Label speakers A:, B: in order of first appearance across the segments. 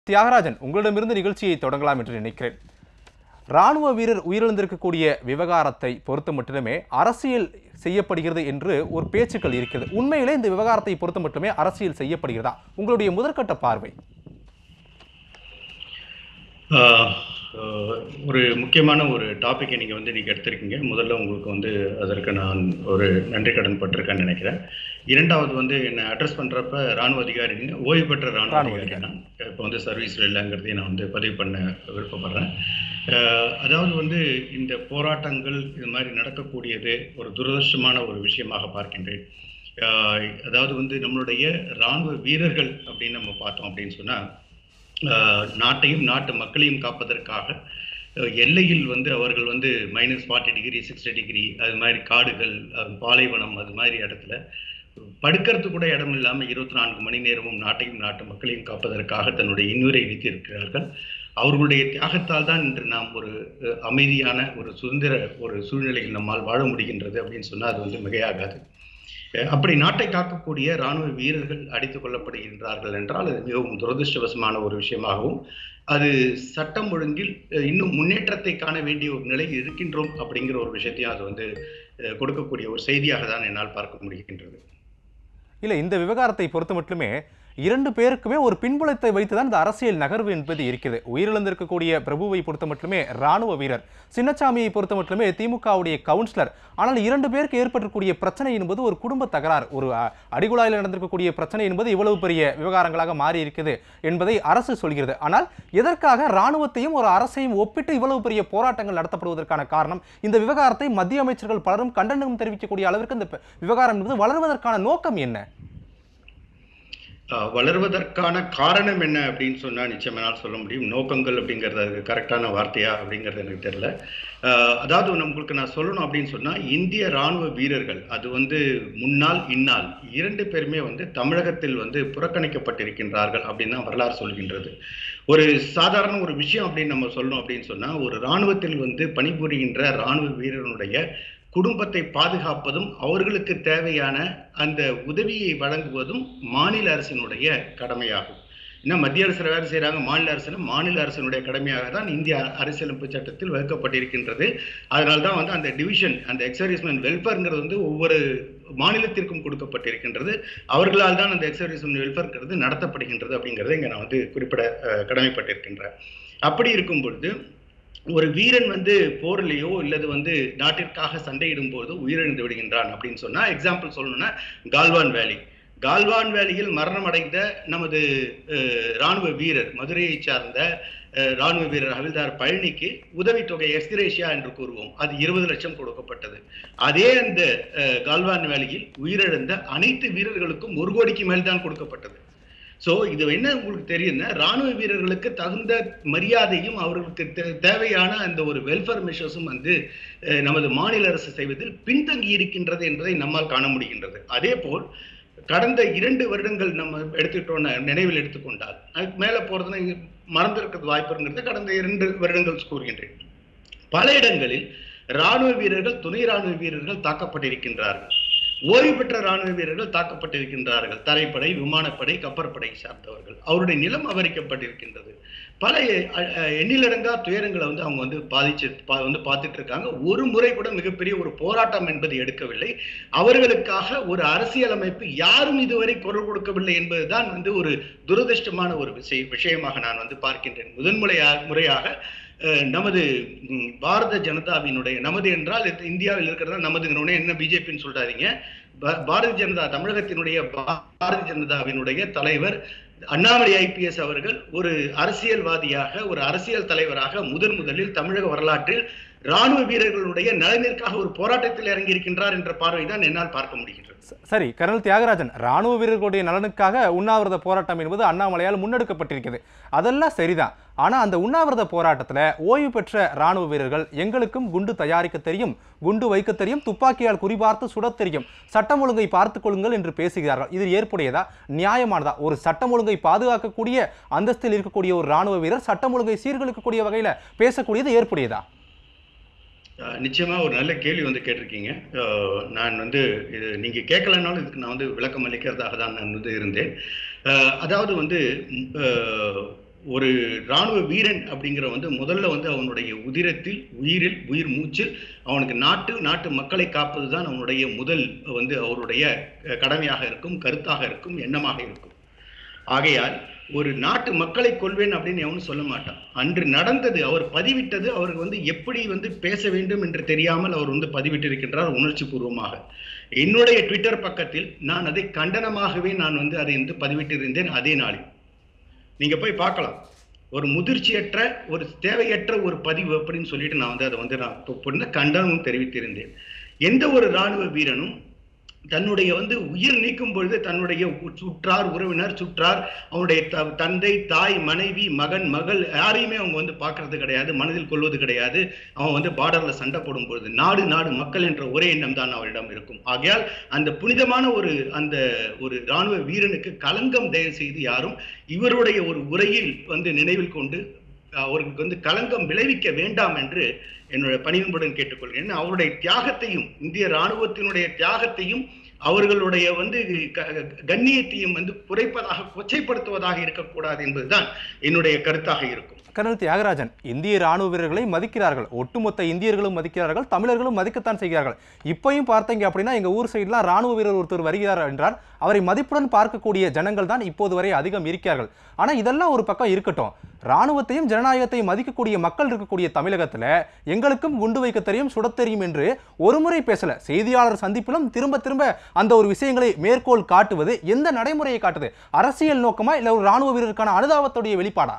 A: தியாகராஜன் உங்களிடமிருந்து நிகழ்ச்சியை தொடங்கலாம் என்று நினைக்கிறேன் ராணுவ வீரர் உயிரிழந்திருக்கக்கூடிய விவகாரத்தை பொறுத்த மட்டுமே அரசியல் செய்யப்படுகிறது என்று ஒரு பேச்சுக்கள் இருக்கிறது உண்மையிலே இந்த விவகாரத்தை பொறுத்த மட்டுமே அரசியல் செய்யப்படுகிறதா உங்களுடைய முதற்கட்ட பார்வை
B: ஆஹ் ஆஹ் ஒரு முக்கியமான ஒரு டாப்பிக்கை நீங்கள் வந்து நீங்கள் எடுத்திருக்கீங்க முதல்ல உங்களுக்கு வந்து அதற்கு நான் ஒரு நன்றி கடன் பட்டிருக்கேன்னு நினைக்கிறேன் இரண்டாவது வந்து என்னை அட்ரஸ் பண்ணுறப்ப ராணுவ அதிகாரி நீங்க ஓய்வு பெற்ற ராணுவ
A: ராணுவ
B: அதிகாரி நான் இப்போ வந்து சர்வீஸில் இல்லைங்கிறதையும் நான் வந்து பதிவு பண்ண விருப்பப்படுறேன் ஆஹ் அதாவது வந்து இந்த போராட்டங்கள் இது மாதிரி நடக்கக்கூடியது ஒரு துரதிருஷ்டமான ஒரு விஷயமாக பார்க்கின்றேன் ஆஹ் அதாவது வந்து நம்மளுடைய ராணுவ வீரர்கள் அப்படின்னு நம்ம பார்த்தோம் அப்படின்னு சொன்னால் ஆஹ் நாட்டையும் நாட்டு மக்களையும் காப்பதற்காக அஹ் எல்லையில் வந்து அவர்கள் வந்து minus forty degree sixty degree அது மாதிரி காடுகள் அஹ் பாலைவனம் அது மாதிரி இடத்துல படுக்கிறதுக்கு கூட இடம் இல்லாமல் இருபத்தி நான்கு மணி நேரமும் நாட்டையும் நாட்டு மக்களையும் காப்பதற்காக தன்னுடைய இன்னுரை வைத்திருக்கிறார்கள் அவர்களுடைய தியாகத்தால் தான் இன்று நாம் ஒரு அஹ், அமைதியான ஒரு சுதந்திர ஒரு சூழ்நிலையில் நம்மால் வாழ முடிகின்றது அப்படின்னு சொன்னால் அது வந்து மிகையாகாது அஹ் அப்படி நாட்டை காக்கக்கூடிய ராணுவ வீரர்கள் அடித்துக் கொள்ளப்படுகின்றார்கள் என்றால் அது மிகவும் துரதிருஷ்டவசமான ஒரு விஷயமாகவும் அது சட்டம் ஒழுங்கில் அஹ், இன்னும் முன்னேற்றத்தை காண வேண்டிய ஒரு நிலை இருக்கின்றோம் அப்படிங்கிற ஒரு விஷயத்தையும் அது வந்து அஹ், கொடுக்கக்கூடிய ஒரு செய்தியாக தான் என்னால் பார்க்க முடிகின்றது
A: இல்லை இந்த விவகாரத்தை பொறுத்த மட்டுமே இரண்டு பேருக்குமே ஒரு பின்புலத்தை வைத்துதான் இந்த அரசியல் நகர்வு என்பது இருக்குது உயிரிழந்திருக்கக்கூடிய பிரபுவை பொறுத்த மட்டுமே ராணுவ வீரர் சின்னசாமியை பொறுத்த மட்டுமே திமுகவுடைய கவுன்சிலர் ஆனால் இரண்டு பேருக்கு ஏற்பட்டிருக்கக்கூடிய பிரச்சனை என்பது ஒரு குடும்ப தகராறு ஒரு அ, அடிகுழாயில் நடந்திருக்கக்கூடிய பிரச்சனை என்பது இவ்வளவு பெரிய விவகாரங்களாக மாறி இருக்குது என்பதை அரசு சொல்கிறது ஆனால் எதற்காக ராணுவத்தையும் ஒரு அரசையும் ஒப்பிட்டு இவ்வளவு பெரிய போராட்டங்கள் நடத்தப்படுவதற்கான காரணம் இந்த விவகாரத்தை மத்திய அமைச்சர்கள் பலரும் கண்டனம் தெரிவிக்கக்கூடிய அளவிற்கு இந்த ப- விவகாரம் என்பது வளர்வதற்கான நோக்கம் என்ன
B: ஆஹ் வளர்வதற்கான காரணம் என்ன அப்படின்னு சொன்னா நிச்சயம் என்னால் சொல்ல முடியும் நோக்கங்கள் அப்படிங்கிறது அதுக்கு கரெக்டான வார்த்தையா அப்படிங்கிறது எனக்கு தெரியல ஆஹ் அதாவது உங்களுக்கு நான் சொல்லணும் அப்படின்னு சொன்னா இந்திய ராணுவ வீரர்கள் அது வந்து முன்னாள் இந்நாள் இரண்டு பேருமே வந்து தமிழகத்தில் வந்து புறக்கணிக்கப்பட்டிருக்கின்றார்கள் அப்படின்னு தான் வரலாறு சொல்கின்றது ஒரு சாதாரண ஒரு விஷயம் அப்படின்னு நம்ம சொல்லணும் அப்படின்னு சொன்னா ஒரு ராணுவத்தில் வந்து பணிபுரிகின்ற ராணுவ வீரனுடைய குடும்பத்தை பாதுகாப்பதும் அவர்களுக்கு தேவையான அந்த உதவியை வழங்குவதும் மாநில அரசினுடைய கடமையாகும் இன்னும் மத்திய அரசு வேலை செய்கிறாங்க மாநில அரசு மாநில அரசினுடைய கடமையாக தான் இந்திய அரசியலமைப்பு சட்டத்தில் வகுக்கப்பட்டிருக்கின்றது அதனால தான் வந்து அந்த டிவிஷன் அந்த எக்ஸர்வீஸ்மென் வெல்ஃபேர்ங்கிறது வந்து ஒவ்வொரு மாநிலத்திற்கும் கொடுக்கப்பட்டிருக்கின்றது அவர்களால் தான் அந்த எக்ஸர்வீஸ்மென் வெல்ஃபேர்ங்கிறது நடத்தப்படுகின்றது அப்படிங்கிறத இங்கே நான் வந்து குறிப்பிட அஹ், கடமைப்பட்டிருக்கின்றேன் அப்படி இருக்கும் பொழுது ஒரு வீரன் வந்து போர்லயோ இல்லது வந்து நாட்டிற்காக சண்டையிடும் போது உயிரிழந்து விடுகின்றான் அப்படின்னு சொன்னா எக்ஸாம்பிள் சொல்லணும்னா கால்வான் வேலி கால்வான் வேலியில் மரணம் அடைந்த நமது அஹ், ராணுவ வீரர் மதுரையை சார்ந்த அஹ், ராணுவ வீரர் ஹவில்தார் பழனிக்கு உதவித்தொகை எஸ்திரேஷியா என்று கூறுவோம் அது இருபது லட்சம் கொடுக்கப்பட்டது அதே அந்த அஹ், கால்வான் வேலியில் உயிரிழந்த அனைத்து வீரர்களுக்கும் ஒரு கோடிக்கு மேல் தான் கொடுக்கப்பட்டது சோ இது என்ன உங்களுக்கு தெரியும்னா ராணுவ வீரர்களுக்கு தகுந்த மரியாதையும் அவர்களுக்கு தே- தேவையான அந்த ஒரு வெல்ஃபேர் மெஷர்ஸும் வந்து அஹ், நமது மாநில அரசு செய்வதில் பின்தங்கி இருக்கின்றது என்பதை நம்மால் காண முடிகின்றது அதே போல் கடந்த இரண்டு வருடங்கள் நம்ம எடுத்துக்கிட்டோம்னா நினைவில் எடுத்துக்கொண்டால் அதுக்கு மேல போறதுன்னா இங்க மறந்திருக்கிறது வாய்ப்புங்கிறது கடந்த இரண்டு வருடங்கள் கூறுகின்றேன் பல இடங்களில் ராணுவ வீரர்கள் துணை ராணுவ வீரர்கள் தாக்கப்பட்டிருக்கின்றார்கள் ஓய்வு பெற்ற ராணுவ வீரர்கள் தாக்கப்பட்டிருக்கின்றார்கள் தரைப்படை விமானப்படை கப்பற்படை சார்ந்தவர்கள் அவருடைய நிலம் அபகரிக்கப்பட்டிருக்கின்றது பல அ- அ- எண்ணிலடங்கா துயரங்களை வந்து அவங்க வந்து பாதிச்சு பா- வந்து பார்த்துட்டு இருக்காங்க ஒரு முறை கூட மிகப்பெரிய ஒரு போராட்டம் என்பது எடுக்கவில்லை அவர்களுக்காக ஒரு அரசியலமைப்பு யாரும் இதுவரை குரல் கொடுக்கவில்லை என்பதுதான் வந்து ஒரு துரதிர்ஷ்டமான ஒரு விஷய விஷயமாக நான் வந்து பார்க்கின்றேன் முதன்முறையாக முறையாக அஹ், நமது ம், பாரத ஜனதாவினுடைய நமது என்றால் இது இந்தியாவில் இருக்கிறதா நமதுங்கிறவனே என்ன பிஜேபின்னு சொல்றாதீங்க பா- பாரதிய ஜனதா தமிழகத்தினுடைய பா- பாரதிய ஜனதாவினுடைய தலைவர் அண்ணாமலை ஐபிஎஸ் அவர்கள் ஒரு அரசியல்வாதியாக ஒரு அரசியல் தலைவராக முதன் முதலில் தமிழக வரலாற்றில் ராணுவ வீரர்களுடைய நலனிற்காக ஒரு போராட்டத்தில் இறங்கியிருக்கின்றார் என்ற பார்வைதான் என்னால் பார்க்க முடிகின்றது
A: ச- சரி கர்னல் தியாகராஜன் ராணுவ வீரர்களுடைய நலனுக்காக உண்ணாவிரத போராட்டம் என்பது அண்ணாமலையால் முன்னெடுக்கப்பட்டிருக்கிறது அதெல்லாம் சரிதான் ஆனா அந்த உண்ணாவிரத போராட்டத்துல ஓய்வு பெற்ற ராணுவ வீரர்கள் எங்களுக்கும் குண்டு தயாரிக்க தெரியும் குண்டு வைக்க தெரியும் துப்பாக்கியால் குறிபார்த்து சுடத் தெரியும் சட்டம் ஒழுங்கை பார்த்துக் கொள்ளுங்கள் என்று பேசுகிறார்கள் இது ஏற்புடையதா நியாயமானதா ஒரு சட்டம் ஒழுங்கை பாதுகாக்கக்கூடிய அந்தஸ்தில் இருக்கக்கூடிய ஒரு ராணுவ வீரர் சட்டம் ஒழுங்கை சீர்குலைக்கக்கூடிய வகையில பேசக்கூடியது ஏற்புடையதா
B: அஹ் நிச்சயமா ஒரு நல்ல கேள்வி வந்து கேட்டிருக்கீங்க அஹ் நான் வந்து இது நீங்க கேட்கலனாலும் இதுக்கு நான் வந்து விளக்கம் அளிக்கிறதாக தான் நான் வந்து இருந்தேன் அஹ் அதாவது வந்து ம், அஹ் ஒரு ராணுவ வீரன் அப்படிங்கிற வந்து முதல்ல வந்து அவனுடைய உதிரத்தில் உயிரில் உயிர் மூச்சில் அவனுக்கு நாட்டு நாட்டு மக்களை காப்பது தான் அவனுடைய முதல் வந்து அவருடைய அஹ், கடமையாக இருக்கும் கருத்தாக இருக்கும் எண்ணமாக இருக்கும் ஆகையால் ஒரு நாட்டு மக்களை கொள்வேன் அப்படின்னு எவனும் சொல்ல மாட்டான் அன்று நடந்தது அவர் பதிவிட்டது அவருக்கு வந்து எப்படி வந்து பேச வேண்டும் என்று தெரியாமல் அவர் வந்து பதிவிட்டிருக்கின்றார் உணர்ச்சி பூர்வமாக என்னுடைய ட்விட்டர் பக்கத்தில் நான் அதை கண்டனமாகவே நான் வந்து அதை வந்து பதிவிட்டிருந்தேன் அதே நாளில் நீங்க போய் பார்க்கலாம் ஒரு முதிர்ச்சியற்ற ஒரு தேவையற்ற ஒரு பதிவு அப்படின்னு சொல்லிட்டு நான் வந்து அதை வந்து நான் இப்போ பண்ண கண்டனமும் தெரிவித்திருந்தேன் எந்த ஒரு ராணுவ வீரனும் தன்னுடைய வந்து உயிர் நீக்கும் பொழுது தன்னுடைய உ- சுற்றார் உறவினர் சுற்றார் அவனுடைய த- தந்தை தாய் மனைவி மகன் மகள் யாரையுமே அவங்க வந்து பார்க்கறது கிடையாது மனதில் கொள்வது கிடையாது அவன் வந்து பார்டர்ல சண்டை போடும் பொழுது நாடு நாடு மக்கள் என்ற ஒரே எண்ணம் தான் அவரிடம் இருக்கும் ஆகையால் அந்த புனிதமான ஒரு அந்த ஒரு ராணுவ வீரனுக்கு களங்கம் தயவு செய்து யாரும் இவருடைய ஒரு உரையில் வந்து நினைவில் கொண்டு அவர்களுக்கு வந்து களங்கம் விளைவிக்க வேண்டாம் என்று என்னுடைய பணிவன்புடன் கேட்டுக்கொள்கிறேன் அவருடைய தியாகத்தையும் இந்திய ராணுவத்தினுடைய தியாகத்தையும் அவர்களுடைய வந்து க- கண்ணியத்தையும் வந்து குறைப்பதாக கொச்சைப்படுத்துவதாக இருக்கக்கூடாது என்பதுதான் என்னுடைய கருத்தாக இருக்கும்
A: கர்னல் தியாகராஜன் இந்திய ராணுவ வீரர்களை மதிக்கிறார்கள் ஒட்டுமொத்த இந்தியர்களும் மதிக்கிறார்கள் தமிழர்களும் மதிக்கத்தான் செய்கிறார்கள் இப்பயும் பார்த்தீங்க அப்படின்னா எங்க ஊர் சைடுலாம் ராணுவ வீரர் ஒருத்தர் வருகிறார் என்றால் அவரை மதிப்புடன் பார்க்கக்கூடிய ஜனங்கள் தான் இப்போது வரை அதிகம் இருக்கிறார்கள் ஆனா இதெல்லாம் ஒரு பக்கம் இருக்கட்டும் ராணுவத்தையும் ஜனநாயகத்தையும் மதிக்கக்கூடிய மக்கள் இருக்கக்கூடிய தமிழகத்துல எங்களுக்கும் குண்டு வைக்க தெரியும் சுடத் தெரியும் என்று ஒருமுறை பேசல செய்தியாளர் சந்திப்பிலும் திரும்ப திரும்ப அந்த ஒரு விஷயங்களை மேற்கோள் காட்டுவது எந்த நடைமுறையை காட்டுது அரசியல் நோக்கமா இல்ல ஒரு ராணுவ வீரருக்கான அனுதாபத்துடைய வெளிப்பாடா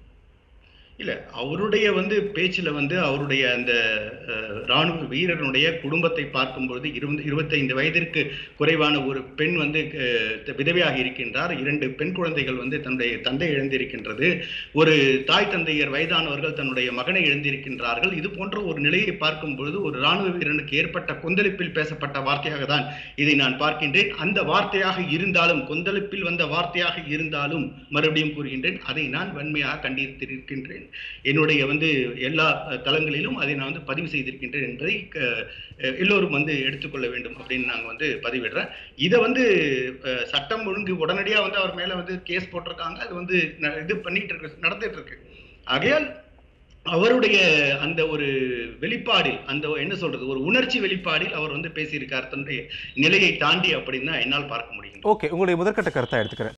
B: இல்ல அவருடைய வந்து பேச்சுல வந்து அவருடைய அந்த அஹ், ராணுவ வீரனுடைய குடும்பத்தை பார்க்கும்பொழுது இருபது இருபத்தைந்து வயதிற்கு குறைவான ஒரு பெண் வந்து அஹ், விதவையாக இருக்கின்றார் இரண்டு பெண் குழந்தைகள் வந்து தன்னுடைய தந்தை இழந்திருக்கின்றது ஒரு தாய் தந்தையர் வயதானவர்கள் தன்னுடைய மகனை இழந்திருக்கின்றார்கள் இது போன்ற ஒரு நிலையை பார்க்கும் பொழுது ஒரு ராணுவ வீரனுக்கு ஏற்பட்ட கொந்தளிப்பில் பேசப்பட்ட வார்த்தையாக தான் இதை நான் பார்க்கின்றேன் அந்த வார்த்தையாக இருந்தாலும் கொந்தளிப்பில் வந்த வார்த்தையாக இருந்தாலும் மறுபடியும் கூறுகின்றேன் அதை நான் வன்மையாக கண்டித்திருக்கின்றேன் என்னுடைய வந்து எல்லா அஹ், தளங்களிலும் அதை நான் வந்து பதிவு செய்திருக்கின்றேன் என்பதை க- அஹ், எல்லோரும் வந்து எடுத்துக்கொள்ள வேண்டும் அப்படின்னு நாங்கள் வந்து பதிவிடுறேன் இதை வந்து அஹ், சட்டம் ஒழுங்கு உடனடியாக வந்து அவர் மேலே வந்து கேஸ் போட்டிருக்காங்க அது வந்து ந- இது பண்ணிட்டு இருக்கு நடந்துட்டு இருக்கு ஆகையால் அவருடைய அந்த ஒரு வெளிப்பாடில் அந்த என்ன சொல்றது ஒரு உணர்ச்சி வெளிப்பாடில் அவர் வந்து பேசியிருக்கார் தன்னுடைய நிலையை தாண்டி அப்படின்னு தான் என்னால் பார்க்க முடியும்
A: ஓகே உங்களுடைய முதற்கட்ட கருத்தை எடுத்துக்கிறேன்